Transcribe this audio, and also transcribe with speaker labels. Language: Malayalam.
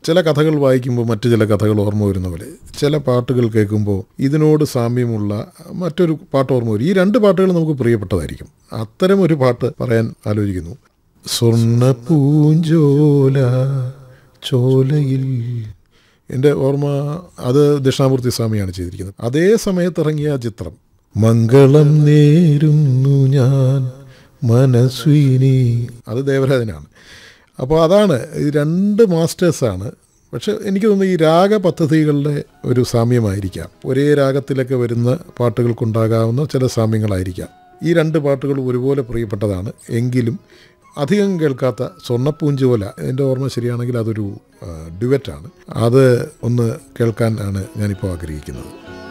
Speaker 1: ചില കഥകൾ വായിക്കുമ്പോൾ മറ്റു ചില കഥകൾ ഓർമ്മ വരുന്ന പോലെ ചില പാട്ടുകൾ കേൾക്കുമ്പോൾ ഇതിനോട് സാമ്യമുള്ള മറ്റൊരു പാട്ട് ഓർമ്മ വരും ഈ രണ്ട് പാട്ടുകൾ നമുക്ക് പ്രിയപ്പെട്ടതായിരിക്കും അത്തരം ഒരു പാട്ട് പറയാൻ ആലോചിക്കുന്നു സ്വർണ്ണ പൂഞ്ചോല ചോലയിൽ എൻ്റെ ഓർമ്മ അത് ദക്ഷിണാമൂർത്തി സ്വാമിയാണ് ചെയ്തിരിക്കുന്നത് അതേ സമയത്ത് ഇറങ്ങിയ ആ ചിത്രം മംഗളം നേരുന്നു ഞാൻ മനസ്വിനി അത് ദേവരാജനാണ് അപ്പോൾ അതാണ് ഈ രണ്ട് മാസ്റ്റേഴ്സാണ് പക്ഷെ എനിക്ക് തോന്നുന്നു ഈ രാഗ പദ്ധതികളുടെ ഒരു സാമ്യമായിരിക്കാം ഒരേ രാഗത്തിലൊക്കെ വരുന്ന പാട്ടുകൾക്കുണ്ടാകാവുന്ന ചില സാമ്യങ്ങളായിരിക്കാം ഈ രണ്ട് പാട്ടുകൾ ഒരുപോലെ പ്രിയപ്പെട്ടതാണ് എങ്കിലും അധികം കേൾക്കാത്ത സ്വർണ്ണപ്പൂഞ്ചോല എൻ്റെ ഓർമ്മ ശരിയാണെങ്കിൽ അതൊരു ഡുവറ്റാണ് അത് ഒന്ന് കേൾക്കാൻ ആണ് ഞാനിപ്പോൾ ആഗ്രഹിക്കുന്നത്